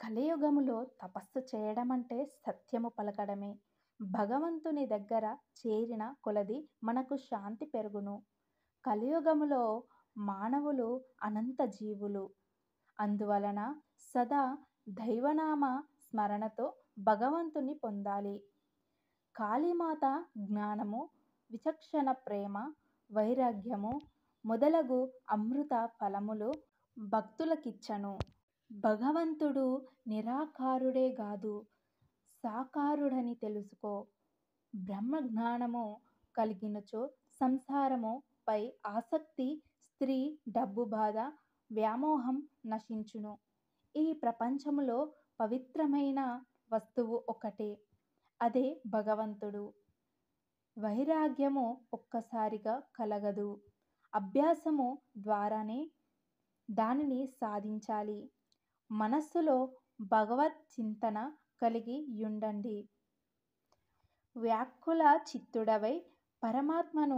కలియుగములో తపస్సు చేయడమంటే సత్యము పలకడమే. భగవంతుని దగ్గర చేరిన కొలది మనకు శాంతి పెరుగును. కలియుగములో మానవులు అనంత జీవులు. అందువలన సదా దైవనామ స్మరణతో భగవంతుని పొందాలి. కాళీమాత జ్ఞానము, విచక్షణ ప్రేమ, వైరాగ్యము మొదలగు అమృత ఫలములు భక్తులకిచ్చును. భగవంతుడు నిరాకారుడే గాదు సాకారుడని తెలుసుకో. బ్రహ్మజ్ఞానము కలిగినచో సంసారము పై ఆసక్తి, స్త్రీ, డబ్బు బాధ, వ్యామోహం నశించును. ఈ ప్రపంచములో పవిత్రమైన వస్తువు ఒక్కటే. అదే భగవంతుడు. వైరాగ్యము ఒక్కసారిగా కలగదు. అభ్యాసము ద్వారానే దానిని సాధించాలి. మనస్సులో భగవత్ చింతన కలిగి యుండండి. వ్యాకుల చిత్తుడవై పరమాత్మను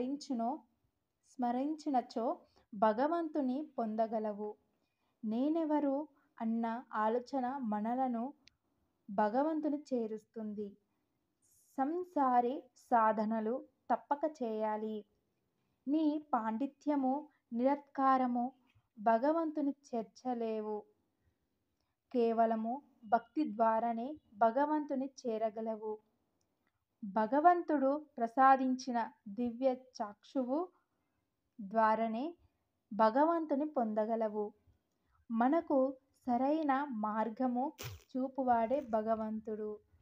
స్మరించినచో భగవంతుని పొందగలవు. నేనెవరు అన్న ఆలోచన మనలను భగవంతుని చేరుస్తుంది. సంసారి సాధనలు తప్పక చేయాలి. నీ పాండిత్యము, నిరధికారము భగవంతుని చేర్చలేవు. కేవలము భక్తి ద్వారానే భగవంతుని చేరగలవు. భగవంతుడు ప్రసాదించిన దివ్య చక్షువు ద్వారానే భగవంతుని పొందగలవు. మనకు సరైన మార్గము చూపువాడే భగవంతుడు.